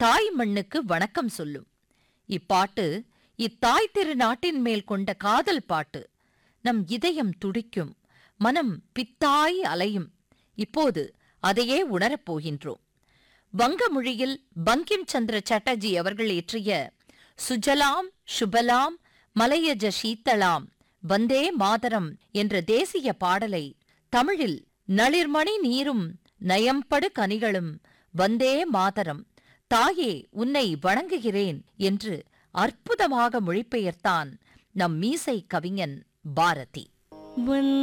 தாய் மண்ணுக்கு வணக்கம் சொல்லும் இப்பாட்டு இத்தாய் திருநாட்டின் மேல் கொண்ட காதல் பாட்டு நம் இதயம் துடிக்கும் மனம் பித்தாய் அலையும் இப்போது அதையே உணரப் போகின்றோம் வங்க மொழியில் பங்கிம் சந்திர சட்டர்ஜி அவர்கள் இயற்றிய சுஜலாம் சுபலாம் மலையஜ சீத்தளாம் வந்தே மாதரம் என்ற தேசிய பாடலை தமிழில் நளிர்மணி நீரும் நயம்படு கனிகளும் வந்தே மாதரம் தாயே உன்னை வணங்குகிறேன் என்று அற்புதமாக மொழிபெயர்த்தான் நம் மீசை கவிஞன் பாரதி வந்தே